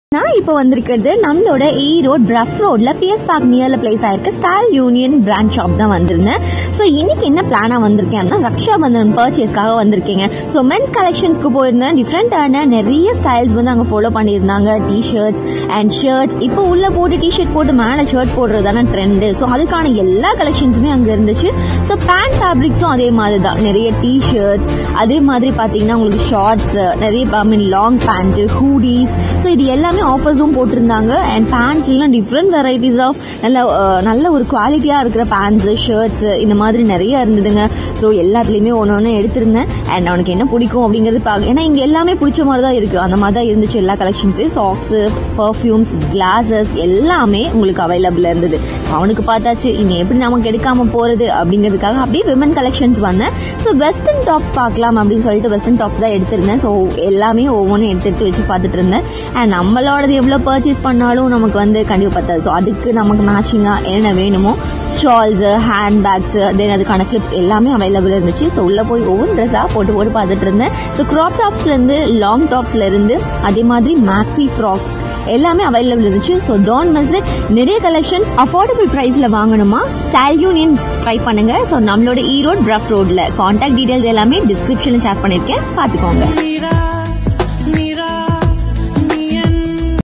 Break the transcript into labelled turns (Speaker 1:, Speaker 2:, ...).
Speaker 1: நான் இப்போ வந்திருக்கிறது நம்மளோட ஈரோட் பிரஃப் ரோட்ல பிஎஸ் பார்க் நியர்ல பிளேஸ் ஆயிருக்கு ஸ்டைல் யூனியன் பிராண்ட் ஷாப் தான் வந்திருந்தேன் ஸோ இன்னைக்கு என்ன பிளானா வந்திருக்கேன்னா ரக்ஷா பந்தன் பர்ச்சேஸ்க்காக வந்திருக்கீங்க ஸோ மென்ஸ் கலெக்ஷன்ஸ்க்கு போயிருந்தேன் டிஃப்ரெண்டான நிறைய ஸ்டைல்ஸ் வந்து அங்கே ஃபாலோ பண்ணியிருந்தாங்க டிஷர்ட்ஸ் அண்ட் ஷர்ட்ஸ் இப்போ உள்ள போட்டு டிஷர்ட் போட்டு மேலே ஷர்ட் போடுறது தானே ட்ரெண்டு ஸோ அதுக்கான எல்லா கலெக்ஷன்ஸுமே அங்கே இருந்துச்சு ஸோ பேண்ட் ஃபேப்ரிக்ஸும் அதே மாதிரி தான் நிறைய டிஷர்ட்ஸ் அதே மாதிரி பார்த்தீங்கன்னா உங்களுக்கு ஷார்ட்ஸ் நிறைய I mean long pant hoodies so இது எல்லாமே ஆஃபர்ஸும் போட்டிருந்தாங்க அண்ட் பேண்ட்ஸ்லாம் டிஃப்ரெண்ட் வெரைட்டிஸ் ஆஃப் நல்ல அஹ், நல்ல ஒரு குவாலிட்டியாக இருக்கிற பேண்ட்ஸு ஷர்ட்ஸ் இந்த மாதிரி நிறைய இருந்ததுங்க ஸோ எல்லாத்துலேயுமே ஒன்று ஒன்று எடுத்திருந்தேன் அண்ட் அவனுக்கு என்ன பிடிக்கும் அப்படிங்கிறது பார்க்க ஏன்னா இங்கே எல்லாமே பிடிச்ச மாதிரி தான் இருக்குது அந்த மாதிரி தான் இருந்துச்சு எல்லா கலெக்ஷன்ஸு சாக்ஸு பர்ஃப்யூம்ஸ் கிளாஸஸ் எல்லாமே உங்களுக்கு அவைலபிளாக இருந்தது அவனுக்கு பார்த்தாச்சு இனி எப்படி நமக்கு எடுக்காம போகிறது அப்படிங்கிறதுக்காக அப்படியே விமன் கலெக்ஷன்ஸ் வந்தேன் ஸோ வெஸ்டர்ன் டாப்ஸ் பார்க்கலாம் அப்படின்னு சொல்லிட்டு வெஸ்டர்ன் டாப்ஸ் தான் எடுத்திருந்தேன் ஸோ எல்லாமே ஒவ்வொன்றும் எடுத்து எடுத்து வச்சு பார்த்துட்டு இருந்தேன் அண்ட் நம்மளோடது எவ்வளோ பர்ச்சேஸ் பண்ணாலும் நமக்கு வந்து கண்டிப்பாக பத்தாது ஸோ அதுக்கு நமக்கு மேட்சிங்காக என்ன வேணுமோ ஸ்டால்ஸு ஹேண்ட் பேக்ஸு தென் அதுக்கான கிளிப்ஸ் எல்லாமே அவைலபிள் இருந்துச்சு ஸோ உள்ளே போய் ஒவ்வொரு ட்ரெஸ்ஸாக போட்டு போட்டு பார்த்துட்டு இருந்தேன் ஸோ க்ராப் டாப்ஸ்லேருந்து லாங் டாப்ஸ்லேருந்து அதே மாதிரி மேக்ஸி ஃப்ராக்ஸ் எல்லாமே அவைலபிள் இருந்துச்சு ஸோ டோன்ட் மிஸ் இட் நிறைய கலெக்ஷன்ஸ் அஃபோர்டபுள் ப்ரைஸில் வாங்கணுமா ஸ்டைல் யூனியன் ட்ரை பண்ணுங்க ஸோ நம்மளோட ஈரோட் பிரஃப் ரோட்ல கான்டாக்ட் டீடைல்ஸ் எல்லாமே டிஸ்கிரிப்ஷனில் ஷேர் பண்ணியிருக்கேன் பார்த்துக்கோங்க
Speaker 2: Mira